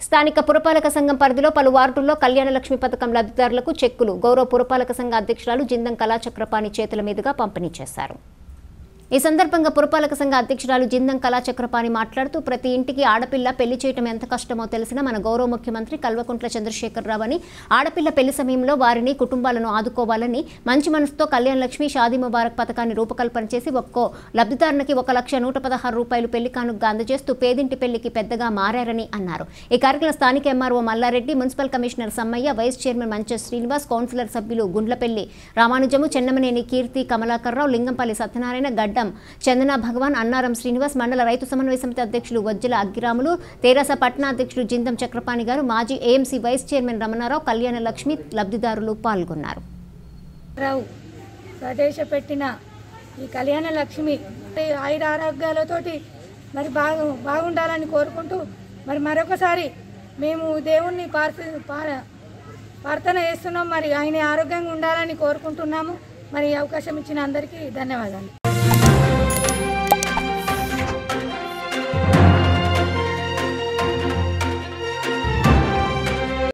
స్థానిక పురపాలక సంఘం పరిధిలో పలు వార్డుల్లో కళ్యాణ లక్ష్మి పథకం లబ్ధిదారులకు చెక్కులు గౌరవ పురపాలక సంఘ అధ్యక్షురాలు జిందం కళాచక్రపాణి చేతుల మీదుగా పంపిణీ చేశారు ఈ సందర్భంగా పురపాలక సంఘ అధ్యక్షురాలు జిందం కళాచక్రపాణి మాట్లాడుతూ ప్రతి ఇంటికి ఆడపిల్ల పెళ్లి చేయటం ఎంత కష్టమో తెలిసిన మన గౌరవ ముఖ్యమంత్రి కల్వకుంట్ల చంద్రశేఖరరావు అని ఆడపిల్ల పెళ్లి సమయంలో వారిని కుటుంబాలను ఆదుకోవాలని మంచి మనసుతో కళ్యాణ లక్ష్మి షాదీ ముబారక్ పథకాన్ని రూపకల్పన చేసి ఒక్కో లబ్ధిదారునికి ఒక లక్ష నూట పదహారు రూపాయలు పెళ్లి కానుకగా అందజేస్తూ పేదింటి పెళ్లికి పెద్దగా మారారని అన్నారు ఈ కార్యక్రమంలో స్థానిక MRO Mallareddy municipal commissioner Sammaiah vice chairman Mancha Srinivas councillor సభ్యులు గుండ్లపల్లి రామానుజము చెన్నమనేని కీర్తి కమలాకర్రావు లింగంపల్లి సత్యనారాయణ గడ్డం చందన భగవాన్ అన్నారం శ్రీనివాస్ మండల రైతు సమన్వయ సమితి అధ్యక్షులు వజ్జల అగ్గిరాములు తేరాస పట్టణ అధ్యక్షులు జిందం చక్రపాణి గారు మాజీ ఏఎంసీ వైస్ చైర్మన్ రమణారావు కళ్యాణ లక్ష్మి లబ్ధిదారులు పాల్గొన్నారు రావు ప్రవేశపెట్టిన ఈ కళ్యాణ లక్ష్మి ఆయుర ఆరోగ్యాలతోటి మరి బాగు బాగుండాలని కోరుకుంటూ మరి మరొకసారి మేము దేవుణ్ణి ప్రార్థ పా- ప్రార్థన చేస్తున్నాం మరి ఆయన ఆరోగ్యంగా ఉండాలని కోరుకుంటున్నాము మరి ఈ అవకాశం ఇచ్చిన అందరికీ ధన్యవాదాలు